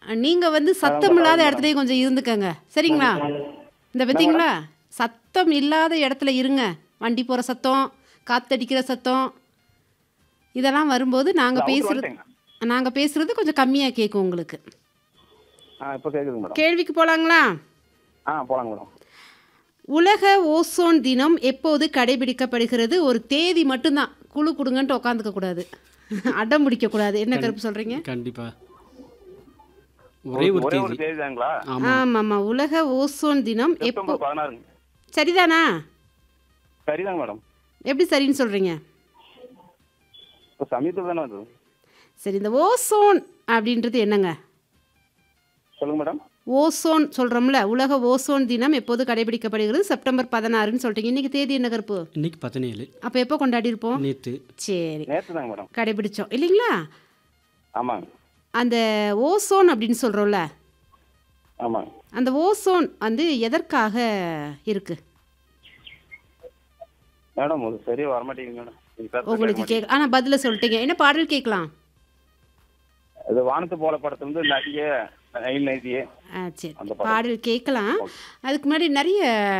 நீங்க வந்து சத்தம் இல்லாத இடத்துலயே கொஞ்சம் இருந்துக்கங்க சரிங்களா இந்த பார்த்தீங்களா சத்தம் இல்லாத இடத்துல இருங்க வண்டி போகிற சத்தம் காத்தடிக்கிற சத்தம் இதெல்லாம் வரும்போது நாங்கள் அவுட் பேசுறது வந்துட்டேங்க. நாங்கள் பேசுறது கொஞ்சம் கம்மியாக கேட்கும் உங்களுக்கு ஆ இப்போ கேட்குதுங்க மேடம் கேள்விக்கு போகலாங்களா ஆ போலாங்க மேடம் உலக ஓசோன் தினம் எப்போது கடைபிடிக்கப்படுகிறது ஒரு தேதி மட்டும்தான் குழு கொடுங்கன்ட்டு உட்காந்துக்க கூடாது அடம் பிடிக்க கூடாது என்ன கருப்பு சொல்றீங்க கண்டிப்பா ஒரே ஒரு ஒரே ஒரு தேதி தேதி தாங்களா ஆமா ஆமாம்மா உலக ஓசோன் தினம் எப்போ செப்டம்பர் பதினாறுங்க சரிதானா சரிதாங்க மேடம் எப்படி சரின்னு சொல்றீங்க இப்போ சமீபத்தில் தானே அது சரி இந்த ஓசோன் அப்படின்றது என்னங்க சொல்லுங்க மேடம் ஓசோன் சொல்றோம்ல உலக ஓசோன் தினம் எப்போது கடைபிடிக்கப்படுகிறது செப்டம்பர் பதினாறுன்னு சொல்லிட்டீங்க இன்னைக்கு தேதி என்ன கருப்பு இன்னைக்கு பதினேழு அப்போ எப்போ கொண்டாடி இருப்போம் நேத்து சரி நேற்று தாங்க மேடம் கடைபிடிச்சோம் இல்லைங்களா ஆமாங்க அந்த ஓசோன் அப்படின்னு சொல்றோம்ல ஆமாங்க அந்த ஓசோன் வந்து எதற்காக இருக்கு மேடம் அது சரியா வரமாட்டேங்குது மேடம் நீங்க பேசுறது உங்களுக்கு கேட்க கேட்க ஆனால் பதில சொல்லிட்டீங்க என்ன பாடல் கேட்கலாம் மாட்டேங்குது. இது வானத்து போல படத்துல இருந்து நதிய நைல் நதியே ஆ சரி அந்த பாடல். பாடல் கேட்கலாம் அதுக்கு முன்னாடி நிறைய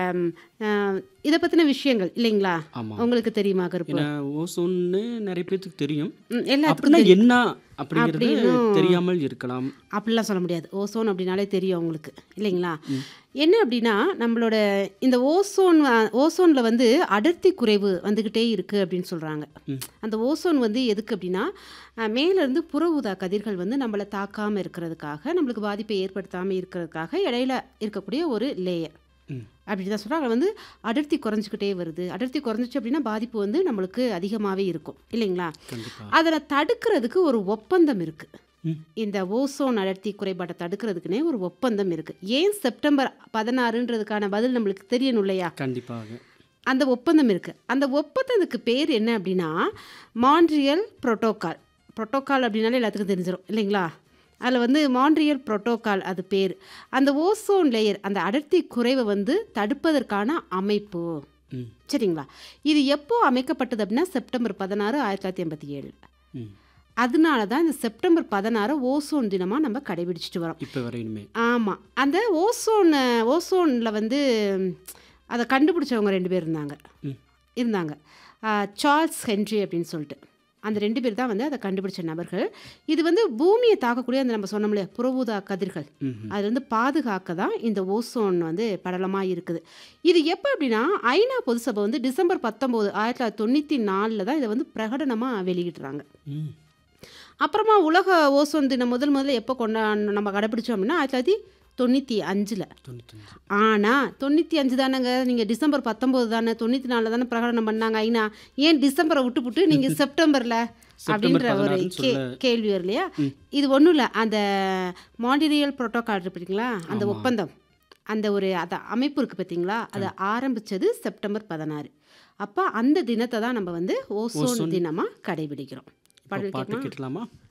இதை பற்றின விஷயங்கள் இல்லைங்களா ஆமா உங்களுக்கு தெரியுமா கருப்பு ஏன்னா ஓசோன்னு நிறைய பேத்துக்கு தெரியும் ம், எல்லாத்துக்கும் அப்படின்னா தெரியும் என்ன அப்படிங்கிறது அப்படின்னும் தெரியாமல் இருக்கலாம் அப்படிலாம் சொல்ல முடியாது ஓசோன் அப்படின்னாலே தெரியும் உங்களுக்கு இல்லைங்களா என்ன அப்படின்னா நம்மளோட இந்த ஓசோன் ஓசோனில் வந்து அடர்த்தி குறைவு வந்துக்கிட்டே இருக்குது அப்படின்னு சொல்கிறாங்க ம். அந்த ஓசோன் வந்து எதுக்கு அப்படின்னா அஹ், மேலேருந்து புற ஊதா கதிர்கள் வந்து நம்மளை தாக்காமல் இருக்கிறதுக்காக நம்மளுக்கு பாதிப்பை ஏற்படுத்தாமல் இருக்கிறதுக்காக இடையில இருக்கக்கூடிய ஒரு லேயர் ம். அப்படி தான் சொல்கிறாங்க வந்து அடர்த்தி குறைஞ்சிக்கிட்டே வருது அடர்த்தி குறைஞ்சிச்சு அப்படின்னா பாதிப்பு வந்து நம்மளுக்கு அதிகமாகவே இருக்கும் இல்லைங்களா கண்டிப்பா அதில் தடுக்கிறதுக்கு ஒரு ஒப்பந்தம் இருக்குது ம். இந்த ஓசோன் அடர்த்தி குறைபாட்டை தடுக்கிறதுக்குனே ஒரு ஒப்பந்தம் இருக்குது ஏன் செப்டம்பர் பதினாறுன்றதுக்கான பதில் நம்மளுக்கு தெரியணும் இல்லையா கண்டிப்பாக அந்த ஒப்பந்தம் இருக்குது அந்த ஒப்பந்தத்துக்கு பேர் என்ன அப்படின்னா மான்ட்ரியல் புரோட்டோகால் புரோட்டோகால் அப்படின்னாலே எல்லாத்துக்கும் தெரிஞ்சிடும் இல்லைங்களா அதில் வந்து மான்ட்ரியல் புரோட்டோகால் அது பேர் அந்த ஓசோன் லேயர் அந்த அடர்த்தி குறைவை வந்து தடுப்பதற்கான அமைப்பு ம் சரிங்களா இது எப்போ அமைக்கப்பட்டது அப்படின்னா செப்டம்பர் பதினாறு ஆயிரத்தி தொள்ளாயிரத்தி எண்பத்தி ஏழு ம் அதனால தான் இந்த செப்டம்பர் பதினாறு ஓசோன் தினமாக நம்ம கடைபிடிச்சிட்டு வரோம் இப்போ வரையுமே ஆமாம் அந்த ஓசோன் ஓசோனில் வந்து ம், அதை கண்டுபிடிச்சவங்க ரெண்டு பேர் இருந்தாங்க ம். இருந்தாங்க ஆ, சார்ல்ஸ் ஹென்ரி அப்படின்னு சொல்லிட்டு அந்த ரெண்டு பேர் தான் வந்து அதை கண்டுபிடிச்ச நபர்கள் இது வந்து பூமியை தாக்கக்கூடிய அந்த நம்ம சொன்னோம் இல்லையா புறஊதா கதிர்கள் ம் அது வந்து பாதுகாக்க தான் இந்த ஓசோன் வந்து படலமாக இருக்குது இது எப்போ அப்படின்னா ஐநா பொதுசபை வந்து டிசம்பர் பத்தொம்போது ஆயிரத்தி தொள்ளாயிரத்தி தொண்ணூற்றி நாலில் தான் இதை வந்து பிரகடனமாக வெளியிடுறாங்க ம் அப்புறமா உலக ஓசோன் தினம் முதல் முதல்ல எப்போ கொண்டா நம்ம கடைப்பிடிச்சோம் அப்படின்னா ஆயிரத்தி தொள்ளாயிரத்தி தொண்ணூற்றி அஞ்சில் தொண்ணூத்தஞ்சு ஆனால் தொண்ணூற்றி அஞ்சு தானேங்க நீங்கள் டிசம்பர் பத்தொம்போது தானே தொண்ணூற்றி நாலில் தானே பிரகடனம் பண்ணாங்க ஐநா ஏன் டிசம்பரை விட்டுப்புட்டு நீங்கள் செப்டம்பரில் அப்படின்ற ஒரு பதினாறுன்னு கே சொல்ல- கேள்வி வரும் இல்லையா இது ஒன்றும் இல்லை அந்த மாண்டிரியல் புரோட்டோகால் இருப்பீங்களா அந்த ஆமா. ஒப்பந்தம் அந்த ஒரு அந்த அமைப்பு இருக்குது பார்த்தீங்களா அதை ஆரம்பித்தது செப்டம்பர் பதினாறு அப்போ அந்த தினத்தை தான் நம்ம வந்து ஓசோன் ஓசோன் தினமாக கடைபிடிக்கிறோம் இப்போ பாடல் பாட்டு கேட்கலாமா கேட்டலாமா